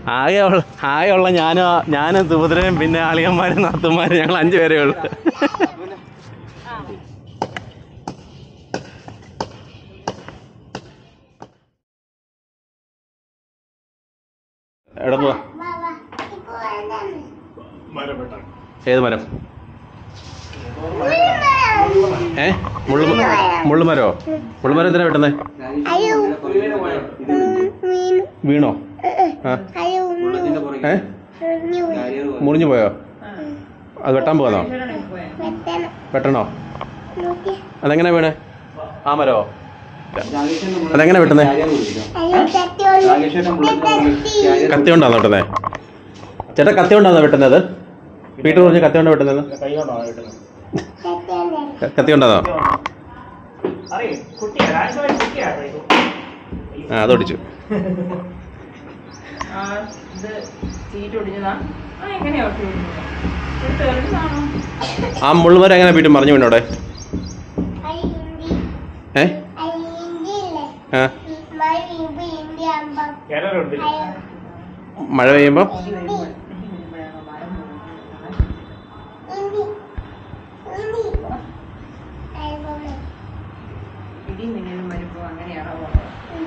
ആകെ ഉള്ള ആകെ ഉള്ള ഞാനും ഞാനും സുഭദ്രയും പിന്നെ അളിയന്മാരും നാത്തുമാരും ഞങ്ങൾ അഞ്ചു പേരേ ഉള്ളു എവിടെ പോവാ ഏത് മരം ഏ മുള്ളു മുള്ളുമരോ മുള്ളുമരം എന്തിനാ വെട്ടുന്നേ വീണോ ആ ഏ മുറിഞ്ഞു പോയോ അത് വെട്ടാൻ പോകാന്നോ വെട്ടണോ അതെങ്ങനെ വീണേ ആ മരോ അതെങ്ങനെ വെട്ടുന്നേ കത്തി കൊണ്ടാണോ വെട്ടുന്നേ ചേട്ടാ കത്തി കൊണ്ടാണോ വെട്ടുന്നത് വീട്ടിൽ പറഞ്ഞ് കത്തി കൊണ്ടാ വെട്ടുന്നത് ക- കത്തി കൊണ്ടാണോ ആ അതോടിച്ചു ആ, ഇത് സീറ്റ് ഒടിഞ്ഞതാ ആ എങ്ങനെയാ ഒട്ടി ഒടിഞ്ഞത് എടുത്ത് എറിഞ്ഞതാണോ ആ മുള്ളുമരം എങ്ങനെ വീട്ടിൽ മറിഞ്ഞു വീണോടെ ഏ ആ മഴ പെയ്യുമ്പോൾ ഇടിയും മിന്നലും വരുമ്പോ അങ്ങനെയാണോ പോകുന്നത്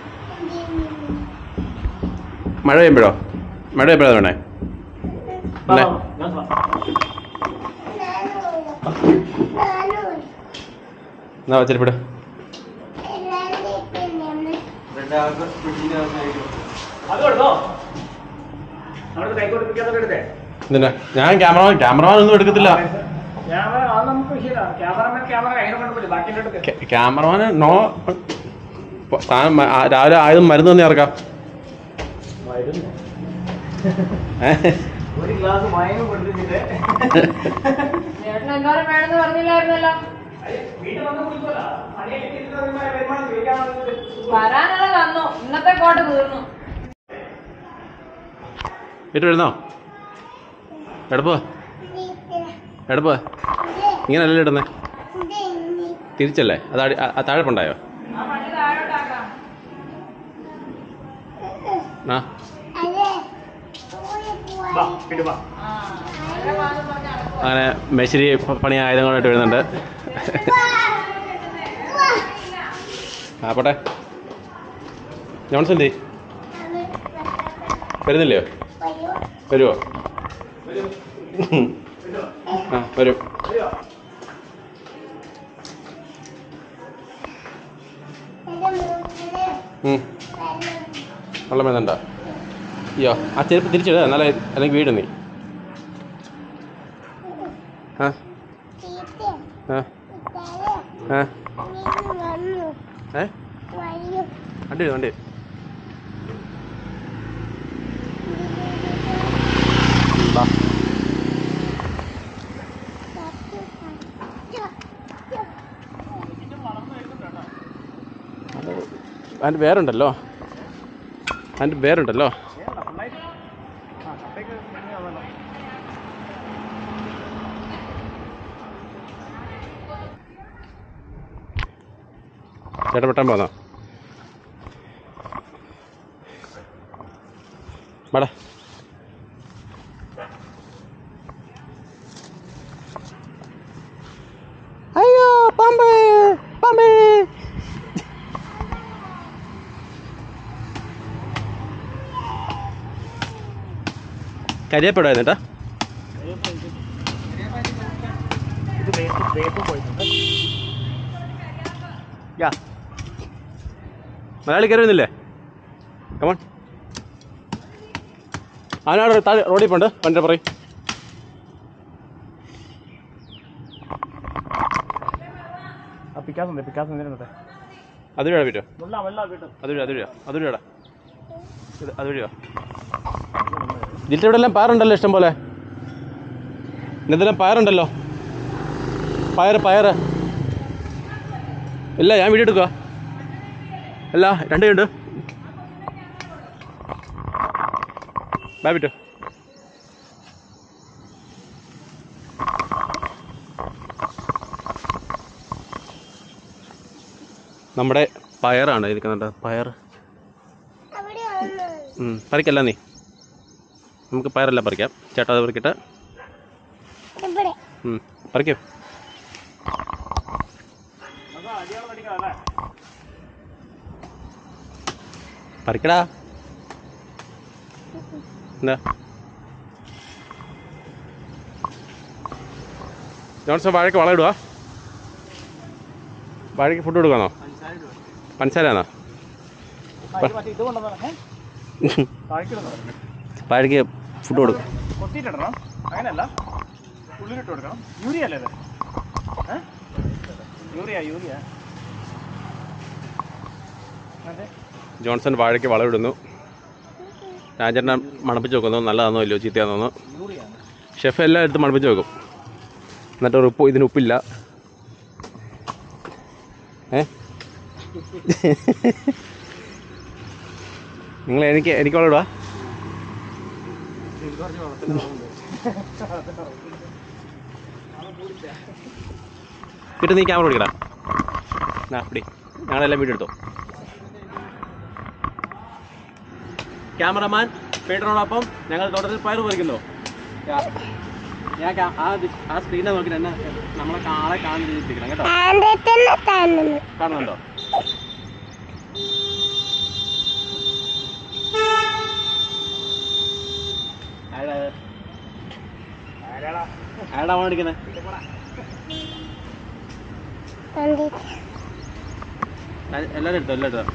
മഴ പെയ്യുമ്പോഴോ മഴ പെയ്യുമ്പോഴാണ് വേണേ അല്ലേ എന്നാ വച്ചിരിപ്പിട് എന്തിനാ ഞാൻ ക്യാമറമാൻ ക്യാമറമാൻ ഒന്നും എടുക്കത്തില്ല ക്യാ- ക്യാമറമാന് നോ പ- താൻ മ- ആ- രാവിലെ ആയതും മരുന്ന് തന്നെ ഇറക്കാം ഏ? ഒരു ഗ്ലാസ് മയങ്ങും കൊടുത്തിട്ട് ചേട്ടൻ എന്തോരം വേണമെന്ന് പറഞ്ഞില്ലായിരുന്നല്ലോ വീട്ടിൽ വന്ന് കുടിക്കുമല്ലോ പണിയൊക്കെ ചെയ്തിട്ട് വരുമാനം ചോദിക്കാൻ വന്നത് വരാനുള്ള തന്നു ഇന്നത്തെ കോട്ട് തീർന്നു വീട്ടിൽ വരുന്നോ എടപ്പോ എടപ്പോ ഇങ്ങനെയല്ലേ ഇടുന്നേ തിരിച്ചല്ലേ അത് അടി- ആ- ആ താഴെപ്പുണ്ടായോ ആ പണി താഴോട്ടാക്കാം ആ വാ വീട്ടിൽ വാ ആ വളരെ വാദം പറഞ്ഞ് നടക്കുവാ. അങ്ങനെ മെശ്ശേരി പണി ആയുധങ്ങളായിട്ട് വരുന്നുണ്ട് ആ പോട്ടെ ജോൺസൺ ഡേ വരുന്നില്ലയോ വരുമോ ആ വരും ഉം. വെള്ളം വേണ്ട അയ്യോ ആ ചെരുപ്പ് തിരിച്ചിട എന്നാലേ അല്ലെങ്കിൽ വീട് നീ ആ ആ ആ ഏ വണ്ടി വരും, വണ്ടി വരും. വാ. അത് അതിൻ്റെ വേറുണ്ടല്ലോ അതിൻ്റെ വേറുണ്ടല്ലോ ചേട്ടൻ വെട്ടാൻ പോന്നോ വാടാ അയ്യോ പാമ്പ് പാമ്പ് കരിയപ്പെടായിരുന്നു കേട്ടാ ഇത് വേപ്പ് വേപ്പ് പോയിട്ടുണ്ട് യാ മലയാളി കയറി വരുന്നില്ലേ കമോൺ അവനവിടെ താഴെ റോഡിൽ പോണ്ട് വണ്ടി പറയും ആ പിക്കാസ് ഉണ്ട് പിക്കാസ് എന്തിനാ അത് വഴിയാ പറ്റുമോ മുള്ള വെള്ള വീട്ടും അത് വഴി അത് വഴിയാ അത് വഴിയാടാ ഇത് അത് വഴിയോ ഇതിൻ്റെ ഇവിടെ എല്ലാം പയറുണ്ടല്ലോ ഇഷ്ടം പോലെ ഇന്നതെല്ലാം പയറുണ്ടല്ലോ പയർ പയർ ഇല്ല ഞാൻ വീഡിയോ എടുക്കുക അല്ല രണ്ട് ഉണ്ട് ബാ വിട്ടു നമ്മുടെ പയറാണ് ഇരിക്കുന്നുണ്ട് പയർ ഉം, പറിക്കല്ല നീ നമുക്ക് പയറെല്ലാം പറിക്കാം ചേട്ടാ അത് പറിക്കട്ടെ ഇവിടെ ഉം, പറിക്കോ നമുക്ക് അടിയാളം പഠിക്കാം അല്ലേ പറിക്കടാ എന്താ ജോൺസൺ വാഴയ്ക്ക് വളമിടുക വാഴയ്ക്ക് ഫുഡ് കൊടുക്കാന്നോ പഞ്ചസാരയാണോ മറ്റേ ഇത് കൊണ്ടുവന്നേ താഴ്ക്കിടുന്നു വാഴയ്ക്ക് ഫുഡ് കൊടുക്കും കൊത്തിയിട്ടിടണം അങ്ങനെയല്ല ഉള്ളിലിട്ട് കൊടുക്കണം യൂറിയ അല്ലേ ഇത് ഏ? യൂറിയ യൂറിയ അതെ ജോൺസൺ വാഴയ്ക്ക് വളമിടുന്നു രാജേട്ടനെ മണപ്പിച്ച് നോക്കുന്നു നല്ലതാണോ ഇല്ലയോ ചീത്തയാണോ യൂറിയ ഷെഫ് എല്ലാം എടുത്ത് മണപ്പിച്ച് വെക്കും എന്നിട്ട് ഒരു ഉപ്പ് ഇതിന് ഉപ്പില്ല ഏ നിങ്ങൾ എനിക്ക് എനിക്ക് വളമിടുക കിട്ടും നീ ക്യാമറ പിടിക്കടാ ആ പിടി ഞങ്ങളെല്ലാം വീഡിയോ എടുത്തോ ക്യാമറമാൻ പീറ്ററിനോടൊപ്പം ഞങ്ങൾ തോട്ടത്തിൽ പയർ പറിക്കുന്നു ഞാൻ കാ- ആ ദി- ആ സ്ക്രീനെ നോക്കി എന്നെ നമ്മളെ ആളെ കാണുന്ന രീതിയിൽ ഇരിക്കണം കേട്ടോ ആന്റെ തന്നെ കാണുന്നു കാണുന്നുണ്ടോ ആരാ അത്? ആരാടാ ആരാടാ ഫോൺ അടിക്കുന്നത് കണ്ടിട്ട് എല്ലാവരും എടുത്തോ എല്ലാം എടുത്തോ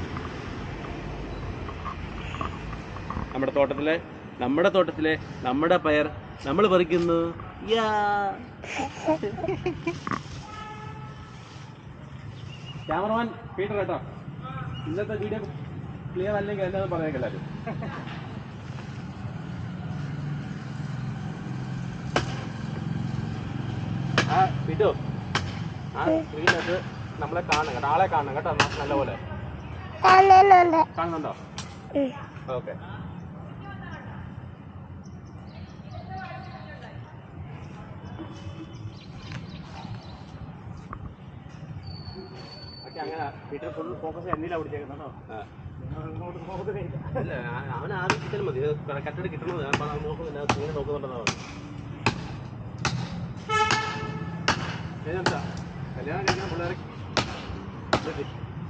നമ്മുടെ തോട്ടത്തിലെ നമ്മുടെ തോട്ടത്തിലെ നമ്മുടെ പയർ നമ്മൾ പറിക്കുന്നു യാ ക്യാമറമാൻ പീറ്റർ കേട്ടോ ഇന്നത്തെ വീഡിയോ ക്ലിയർ അല്ലെങ്കിൽ എന്താണെന്ന് പറയാം എല്ലാവരും ആ പീറ്റോ ആ സ്ക്രീനകത്ത് നമ്മളെ കാണണം കേട്ടോ ആളെ കാണണം കേട്ടോ ന- നല്ലപോലെ കാണുന്നുണ്ട് കാണുന്നുണ്ടോ ഉം. ഓക്കെ അങ്ങനെ പീറ്റർ ഫുൾ ഫോക്കസ് എന്നിലാണ് പിടിച്ചേക്കുന്നോ അങ്ങോട്ട് നോക്കുന്നേ ഇല്ല. അല്ല അവൻ ആദ്യം കിട്ടലും മതി കട്ടട് കിട്ടണത് ഞാൻ പറഞ്ഞ നോക്കുന്നില്ല ഇങ്ങനെ നോക്കുന്നുണ്ടെന്നാണ് ഏതെന്താ കല്യാണം കഴിക്കാൻ പിള്ളേരെ തുറക്കണോ?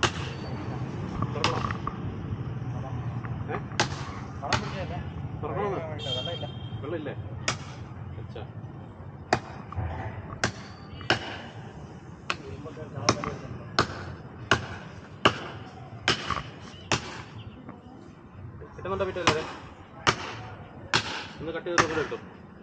ഏ? പടം പിടിച്ചതല്ലേ? തുറക്കണോന്ന്? വെള്ളമില്ല. വെള്ളമില്ലേ അച്ഛാ കിട്ടുന്നുണ്ടോ വീട്ടിലല്ലേ ഒന്ന് കട്ട് ചെയ്ത് കൂടെ കിട്ടും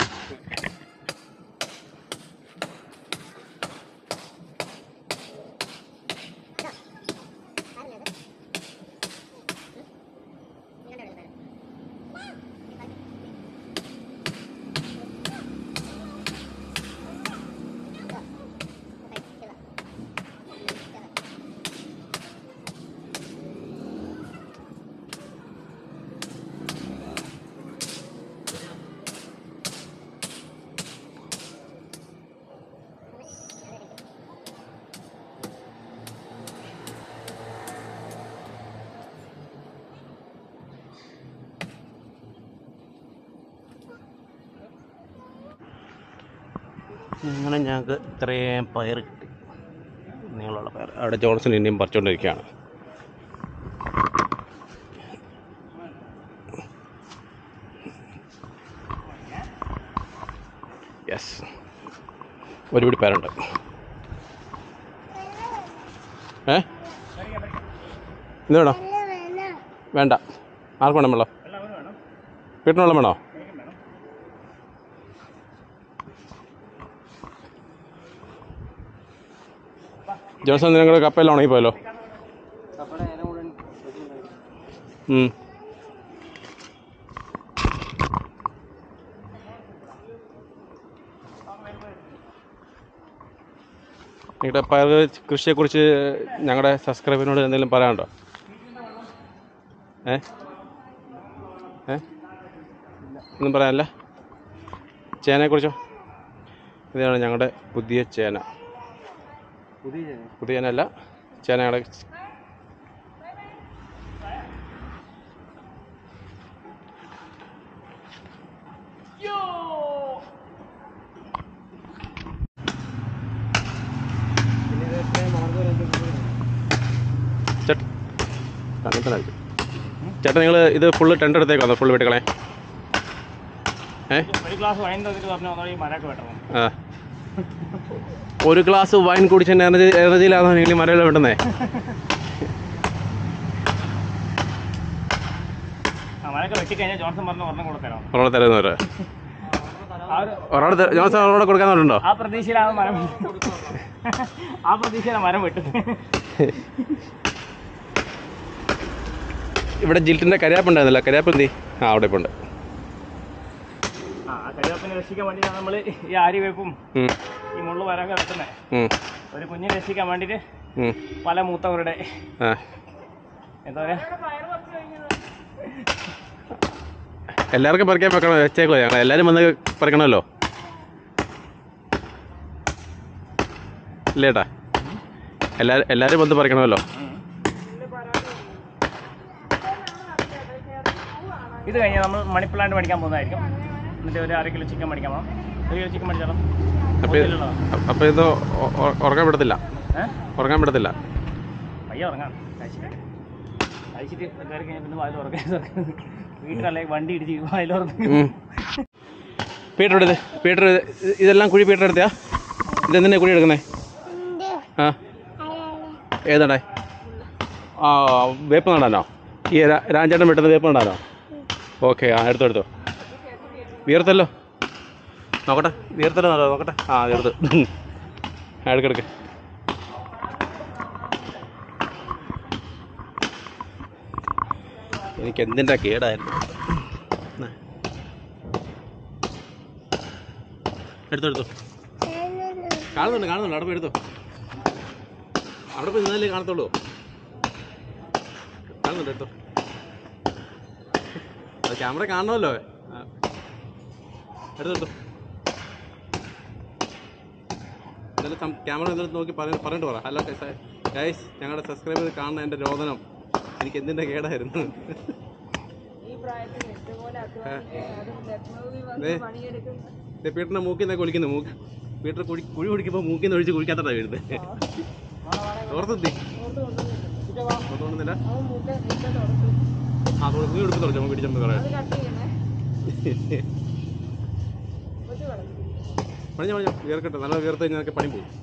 അങ്ങനെ ഞങ്ങൾക്ക് ഇത്രയും പയർ കിട്ടി നീളമുള്ള പയർ അവിടെ ജോൺസൺ ഇനിയും പറിച്ചുകൊണ്ടിരിക്കുകയാണ് യെസ് ഒരു പിടി പയറുണ്ട് ഏ ഇത് വേണോ വേണ്ട ആർക്ക് വേണം വെള്ളം എല്ലാവരും വേണം വീട്ടിന് വെള്ളം വേണോ എനിക്കും വേണം ജോൺസൺ നിങ്ങളുടെ കപ്പയെല്ലാം ഉണങ്ങിപ്പോയല്ലോ ഉം. നിങ്ങളുടെ പയർ കൃഷിയെക്കുറിച്ച് ഞങ്ങളുടെ സബ്സ്ക്രൈബറിനോട് എന്തെങ്കിലും പറയാനുണ്ടോ ഏ ഏ ഒന്നും പറയാനല്ല ചേനയെക്കുറിച്ചോ ഇതാണ് ഞങ്ങളുടെ പുതിയ ചേന പുതിയ ചേനയല്ല ചേന ഞങ്ങളുടെ മനസ്സിലായി ചേട്ടാ നിങ്ങൾ ഇത് ഫുള്ള് ടെൻഡ് എടുത്തേക്കാണോ ഫുള്ള് വെട്ടിക്കളെ ഏ ഒരു ഗ്ലാസ് വൈൻ തന്നിട്ട് പറഞ്ഞു ഈ മരമൊക്കെ വെട്ടണം ആ ഒരു ഗ്ലാസ് വൈൻ കുടിച്ച എനർജി എനർജിയിലാണോ നിങ്ങൾ മരയിൽ വെട്ടുന്നേ ആ മരമൊക്കെ വെട്ടിക്കഴിഞ്ഞാൽ ജോൺസൺ പറഞ്ഞ ഒരെണ്ണം കൂടെ തരാം ഒരാളെ തരുന്നവര് ആ ഒരു ഒരാൾ ജോൺസൺ ഒരാളെ കൊടുക്കാന്നുണ്ടോ ആ പ്രതീക്ഷയിലാണ് മരം ആ പ്രതീക്ഷയിലാണ് മരം വെട്ടുന്നത് ഇവിടെ ജിൽറ്റിൻ്റെ കരിയാപ്പുണ്ടായിരുന്നില്ല കരിയാപ്പ് എന്തി ആ അവിടെ ഇപ്പോൾ ഉണ്ട് ആ കരിവേപ്പിനെ രക്ഷിക്കാൻ വേണ്ടിയിട്ടാണ് നമ്മൾ ഈ ആര്യവേപ്പും ഉം, ഈ മുള്ളു മരമൊക്കെ വെട്ടുന്നത് ഉം, ഒരു കുഞ്ഞിനെ രക്ഷിക്കാൻ വേണ്ടിയിട്ട് ഉം. പല മൂത്തവരുടെ ആ എന്താ പറയാ എല്ലാവർക്കും പറിക്കാൻ വെക്കണം വെച്ചേക്കോ ഞങ്ങൾ എല്ലാവരും വന്ന് പറിക്കണമല്ലോ ഇല്ലേട്ടാ എല്ലാവരും എല്ലാവരും വന്ന് പറിക്കണമല്ലോ ഇത് കഴിഞ്ഞാൽ നമ്മൾ മണിപ്ലാന്റ് മേടിക്കാൻ പോകുന്നതായിരിക്കും എന്നിട്ട് ഒരു അര കിലോ ചിക്കൻ മേടിക്കാൻ പോകാം ഒരു കിലോ ചിക്കൻ മേടിച്ചാലോ അപ്പോൾ ഇത് അപ്പോൾ ഇത് ഉ- ഉ- ഉറങ്ങാൻ വിടത്തില്ല ഏഹ് ഉറങ്ങാൻ വിടത്തില്ല പയ്യ ഉറങ്ങാം കഴിച്ചിട്ട് കഴിച്ചിട്ട് കയറി കഴിഞ്ഞാൽ പിന്നെ വായിൽ ഉറക്കാൻ വീട്ടിലല്ലേ വണ്ടി ഇടിച്ച് വായിൽ ഉറങ്ങി ഉം. പീറ്റർ എടുത്ത് പീറ്റർ ഇത് ഇതെല്ലാം കുഴി പീറ്റർ എടുത്തയാ ഇതെന്തിനാ കുഴി എടുക്കുന്നേ ഉണ്ട് ആ അതാണ് ഏതാണ്ടേ ആ വേപ്പ് നടാനോ ഈ രാ- രാജേട്ടൻ വെട്ടുന്ന വേപ്പ് നടാനോ ഓക്കെ ആ എടുത്തോ എടുത്തോ വീർത്തല്ലോ നോക്കട്ടെ വീർത്തല്ലോ നടോ നോക്കട്ടെ ആ എടുത്ത് ആ എടുക്ക് എടുക്ക് എനിക്ക് എന്തിൻ്റെ കേടായിരുന്നു എന്നാ. എടുത്തോ എടുത്തോ കാണുന്നുണ്ട് കാണുന്നുണ്ട് അവിടെ പോയി എടുത്തോ അവിടെ പോയി നിന്നാലേ കാണത്തുള്ളൂ കാണുന്നുണ്ട് എടുത്തോ അത് ക്യാമറ കാണണമല്ലോ ആ. എടുത്തോ എടുത്തോ എന്തായാലും ക്യാമറ എന്തായാലും നോക്കി പറ പറഞ്ഞിട്ട് പറ ഹലോ ഗൈസ് ഞങ്ങളുടെ സബ്സ്ക്രൈബർ കാണുന്ന എൻ്റെ രോദനം എനിക്ക് എന്തിൻ്റെ കേടായിരുന്നു ദേ, ദേ പീട്ടറിനെ മൂക്കിൽ നിന്നൊക്കെ ഒളിക്കുന്നു മൂക്ക് പീട്ടർ കുഴി കുഴി കുടിക്കുമ്പോൾ മൂക്കിൽ നിന്ന് ഒഴിച്ച് കുഴിക്കാത്തതാണ് വീഴുന്നത് ഓർത്തെത്തി തോന്നുന്നില്ല ആ തുണി തുണി എടുത്ത് തുടച്ചു നമുക്ക് പിടിച്ചെന്ന് പറയാം പണിഞ്ഞോ പണിഞ്ഞോ വീർക്കട്ടെ നല്ല വീർത്ത് കഴിഞ്ഞാൽ പണി പോകും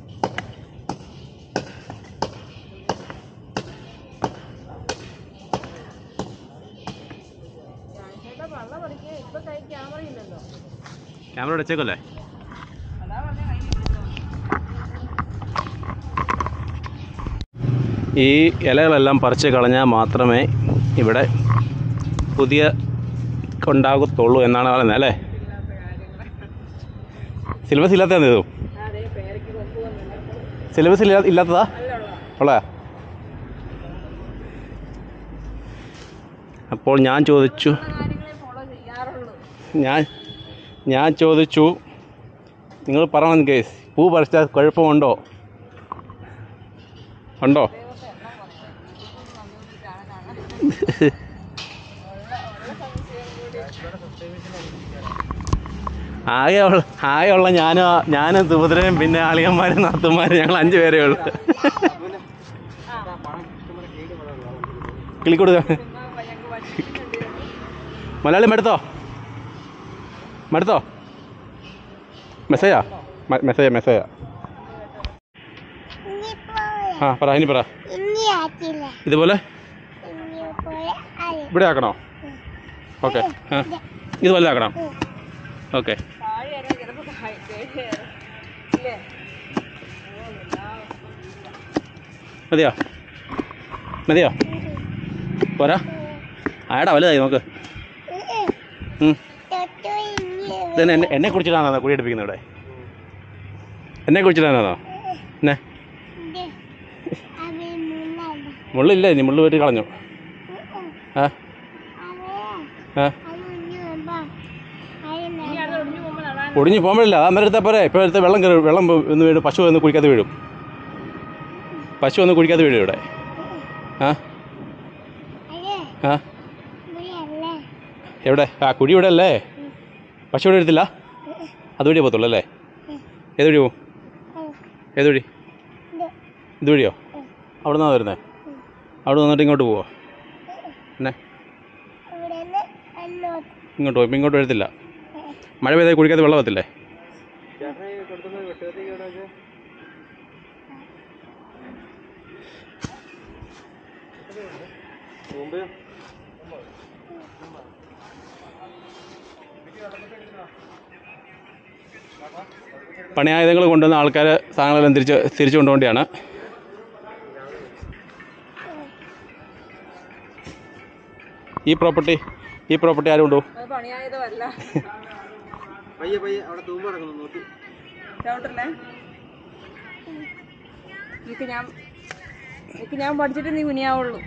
ക്യാമറ വെച്ചേക്കല്ലേ ഈ ഇലകളെല്ലാം പറിച്ച് കളഞ്ഞാൽ മാത്രമേ ഇവിടെ പുതിയ ഉണ്ടാകത്തുള്ളൂ എന്നാണ് പറയുന്നത് അല്ലേ സിലബസ് ഇല്ലാത്തതാണ് ഇതും സിലബസ് ഇല്ലാ ഇല്ലാത്തതാ ഉള്ള അപ്പോൾ ഞാൻ ചോദിച്ചു ഞാൻ ഞാൻ ചോദിച്ചു നിങ്ങൾ പറയണം കേസ് പൂ പറിച്ചാൽ കുഴപ്പമുണ്ടോ ഉണ്ടോ ആകെയുള്ള ആകെയുള്ള ഞാനും ഞാനും സുഭദ്രയും പിന്നെ അളിയന്മാരും നാത്തുമാരും ഞങ്ങൾ അഞ്ച് പേരേ ഉള്ളൂ കിളിക്കൊടുക്ക മലയാളി മടുത്തോ മടുത്തോ മെസ്സേജാ മെസ്സേജ് മെസ്സേജാ ഇനി പോലെ ആ പറ ഇനി പറ ഇനി ആക്കില്ല ഇതുപോലെ ഇനി പോലെ ആയി ഇവിടെ ആക്കണോ ഓക്കെ ആ ഇതുപോലെ ആക്കണം ഓക്കെ മതിയോ മതിയോ പോരാ ആടാ വലുതായി നോക്ക് ഉം. തൊട്ടു ഇനി ഇതന്നെ എന്നെ എന്നെ കുറിച്ചിട്ടാണോ കുഴി എടുപ്പിക്കുന്നത് ഇവിടെ എന്നെ കുറിച്ചിട്ടാണോ എന്നെ ഇത് അവൻ മുന്നല്ല മുള്ളില്ല ഇനി മുള്ളു വെട്ടി കളഞ്ഞു ആ അവൻ ആ അത് ഇനി വരുമ്പോ അതിന് ഒടിഞ്ഞ് പോകുമ്പോഴില്ല അന്നേരം എടുത്താൽ പോരെ ഇപ്പോൾ എടുത്ത് വെള്ളം കയറി വെള്ളം ഒന്ന് വീഴും പശു ഒന്ന് കുഴിക്കാതെ വീഴും പശു ഒന്ന് കുഴിക്കാതെ വീഴും ഇവിടെ ആ അല്ലേ ആ മുടിയല്ലേ എവിടെ ആ കുഴി ഇവിടെ അല്ലേ പശു ഇവിടെ എടുത്തില്ല അതുവഴിയേ പോകത്തുള്ളൂ അല്ലേ ഏതുവഴി പോവും ഏതുവഴി ഇത് ഇതുവഴിയോ അവിടെ നിന്നാണ് വരുന്നത് അവിടെ വന്നിട്ട് ഇങ്ങോട്ട് പോവോ പിന്നെ ഇവിടെ നിന്ന് അങ്ങോട്ട് ഇങ്ങോട്ട് പോയി ഇങ്ങോട്ട് വരത്തില്ല മഴ പെയ്താൽ കുഴിക്കാത്ത വെള്ളം എത്തില്ലേ പണിയായുധങ്ങൾ കൊണ്ടുവന്ന ആൾക്കാർ സാധനങ്ങളെല്ലാം തിരിച്ച് തിരിച്ചു കൊണ്ടുപോകേണ്ടിയാണ് ഈ പ്രോപ്പർട്ടി ഈ പ്രോപ്പർട്ടി ആരും കൊണ്ടുപോകും അത് പണിയായതല്ല പയ്യെ പയ്യെ അവിടെ തൂമ്പ് കിടക്കുന്നു നോക്കി ചവിട്ടല്ലേ എനിക്ക് ഞാൻ എനിക്ക് ഞാൻ പഠിച്ചിട്ട് നീ കുനിയാവുള്ളൂ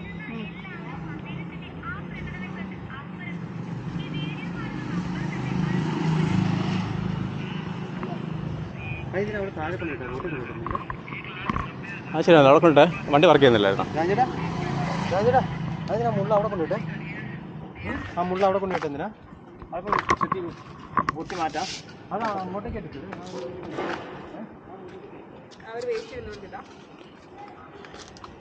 അതിന് അവിടെ താഴെ കൊണ്ടിട്ടാ റോട്ടിൽ കൊണ്ടിട്ടുണ്ട് ആ ശരി അവിടെ കൊണ്ടിട്ട് വണ്ടി വർക്ക് ചെയ്യുന്നില്ലായിരുന്നു രാജേട്ടാ രാജേട്ടാ അതിനാ മുള്ള അവിടെ കൊണ്ടിട്ടെ ആ മുള്ള അവിടെ കൊണ്ടിട്ട് എന്തിനാ അപ്പോൾ ചുറ്റി പൊട്ടി മാറ്റാം അതാ അങ്ങോട്ടേക്ക് എടുത്തത് അവർ വേസ്റ്റ് ചെയ്തുകൊണ്ടില്ല